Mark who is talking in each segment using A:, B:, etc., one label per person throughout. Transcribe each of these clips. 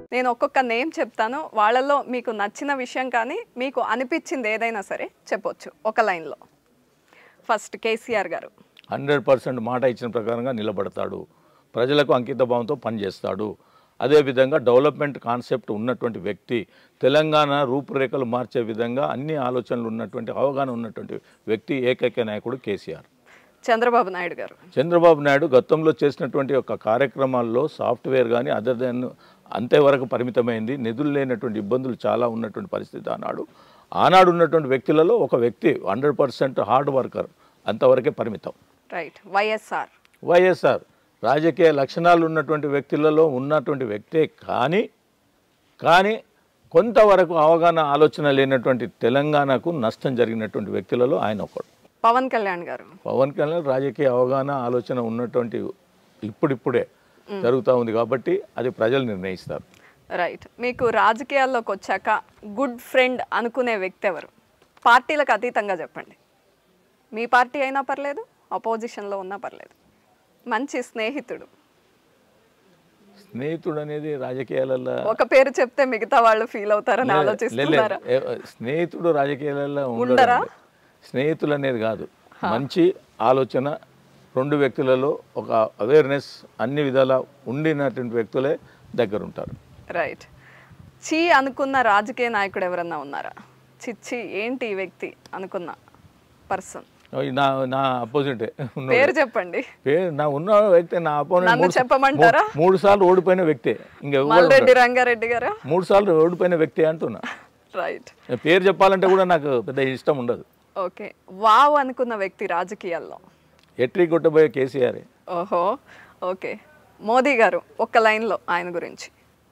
A: నేను ఒక్కొక్క నేమ్ చెప్తాను వాళ్ళలో మీకు నచ్చిన విషయం కానీ మీకు అనిపించింది ఏదైనా సరే చెప్పొచ్చు ఒక లైన్లో ఫస్ట్ కేసీఆర్ గారు
B: హండ్రెడ్ పర్సెంట్ మాట ఇచ్చిన ప్రకారంగా నిలబడతాడు ప్రజలకు అంకిత భావంతో పనిచేస్తాడు అదేవిధంగా డెవలప్మెంట్ కాన్సెప్ట్ ఉన్నటువంటి వ్యక్తి తెలంగాణ రూపురేఖలు మార్చే విధంగా అన్ని ఆలోచనలు ఉన్నటువంటి అవగాహన ఉన్నటువంటి వ్యక్తి ఏకైక నాయకుడు కేసీఆర్
A: చంద్రబాబు నాయుడు గారు
B: చంద్రబాబు నాయుడు గతంలో చేసినటువంటి ఒక కార్యక్రమాల్లో సాఫ్ట్వేర్ కానీ అదర్ దెన్ అంతేవరకు పరిమితమైంది నిధులు లేనటువంటి ఇబ్బందులు చాలా ఉన్నటువంటి పరిస్థితి ఆనాడు ఆనాడు ఉన్నటువంటి వ్యక్తులలో ఒక వ్యక్తి హండ్రెడ్ పర్సెంట్ హార్డ్ వర్కర్ అంతవరకే పరిమితం
A: రైట్ వైఎస్ఆర్
B: వైఎస్ఆర్ రాజకీయ లక్షణాలు ఉన్నటువంటి వ్యక్తులలో ఉన్నటువంటి వ్యక్తే కానీ కానీ కొంతవరకు అవగాహన ఆలోచన లేనటువంటి తెలంగాణకు నష్టం జరిగినటువంటి వ్యక్తులలో ఆయన ఒకడు
A: పవన్ కళ్యాణ్ గారు
B: పవన్ కళ్యాణ్ రాజకీయ అవగాహన ఆలోచన ఉన్నటువంటి ఇప్పుడిప్పుడే జరుగుతూ ఉంది కాబట్టి అది ప్రజలు నిర్ణయిస్తారు
A: రైట్ మీకు రాజకీయాల్లోకి వచ్చాక గుడ్ ఫ్రెండ్ అనుకునే వ్యక్తి ఎవరు పార్టీలకు అతీతంగా చెప్పండి మీ పార్టీ అయినా పర్లేదు అపోజిషన్లో ఉన్నా పర్లేదు మంచి స్నేహితుడు
B: స్నేహితుడు అనేది రాజకీయాలలో
A: ఒక పేరు చెప్తే మిగతా వాళ్ళు ఫీల్ అవుతారని
B: లే- లే-
A: ఆలోచిస్తున్నారా
B: ఏ- స్నేహితుడు రాజకీయాలలో
A: ఉండరా?
B: ఉండరా స్నేహితులు అనేది కాదు మంచి ఆలోచన రెండు వ్యక్తులలో ఒక అవేర్నెస్ అన్ని విధాల ఉండినటువంటి వ్యక్తులే దగ్గర ఉంటారు
A: రైట్ చీ అనుకున్న రాజకీయ నాయకుడు ఎవరన్నా ఉన్నారా చిచ్చి ఏంటి ఈ వ్యక్తి అనుకున్న పర్సన్
B: ఈ నా నా అపోజిట్
A: పేరు చెప్పండి
B: పేరు నా ఉన్న వ్యక్తి నా అపోనెంట్
A: నన్ను
B: మూడు సా-
A: చెప్పమంటారా?
B: మూ- మూడు సార్లు ఓడిపోయిన వ్యక్తే ఇంకెవరు
A: మల్రెడ్డి రంగారెడ్డి గారా
B: మూడు సార్లు ఓడిపోయిన వ్యక్తి అంటున్నా
A: రైట్
B: పేరు చెప్పాలంటే కూడా నాకు పెద్ద ఇష్టం ఉండదు
A: ఓకే వావ్ అనుకున్న వ్యక్తి రాజకీయాల్లో
B: ఎట్రీ కొట్టబోయే కేసీఆర్
A: ఓహో ఓకే మోదీ గారు ఒక్క లైన్లో ఆయన గురించి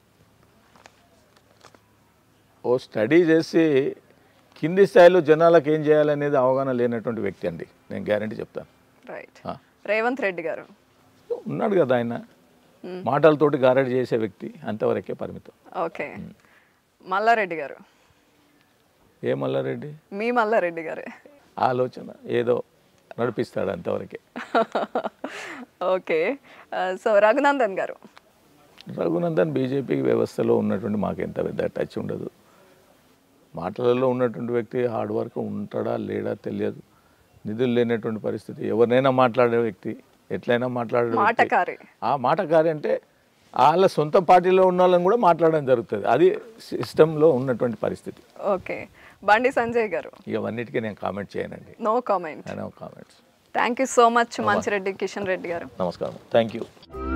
B: ఓ స్టడీ చేసి కింది స్థాయిలో జనాలకు ఏం చేయాలనేది అవగాహన లేనటువంటి వ్యక్తి అండి నేను గ్యారంటీ చెప్తాను
A: రైట్
B: ఆ.
A: రేవంత్ రెడ్డి గారు
B: ఉన్నాడు కదా ఆయన మాటలతోటి గారడి చేసే వ్యక్తి అంతవరకే పరిమితం
A: ఓకే మల్లారెడ్డి గారు
B: ఏ మల్లారెడ్డి
A: మీ మల్లారెడ్డి గారే
B: ఆలోచన ఏదో నడిపిస్తాడు అంతవరకే
A: ఓకే ఆ, సో రఘునందన్ గారు
B: రఘునందన్ బీజేపీ వ్యవస్థలో ఉన్నటువంటి మాకు ఎంత పెద్ద టచ్ ఉండదు మాటలలో ఉన్నటువంటి వ్యక్తి హార్డ్ వర్క్ ఉంటాడా లేడా తెలియదు నిధులు లేనటువంటి పరిస్థితి ఎవరినైనా మాట్లాడే వ్యక్తి ఎట్లయినా మాట్లాడే వ్యక్తి.
A: మాటకారి
B: ఆ మాటకారి అంటే వాళ్ళ సొంత పార్టీలో ఉన్న వాళ్ళని కూడా మాట్లాడడం జరుగుతుంది అది సిస్టంలో ఉన్నటువంటి పరిస్థితి
A: ఓకే బండి సంజయ్ గారు
B: ఇవన్నిటికీ నేను కామెంట్ చేయనండి
A: నో కామెంట్
B: నేను comments
A: thank you so much Manchireddy Kishan Reddy గారు
B: నమస్కారం థ్యాంక్ యూ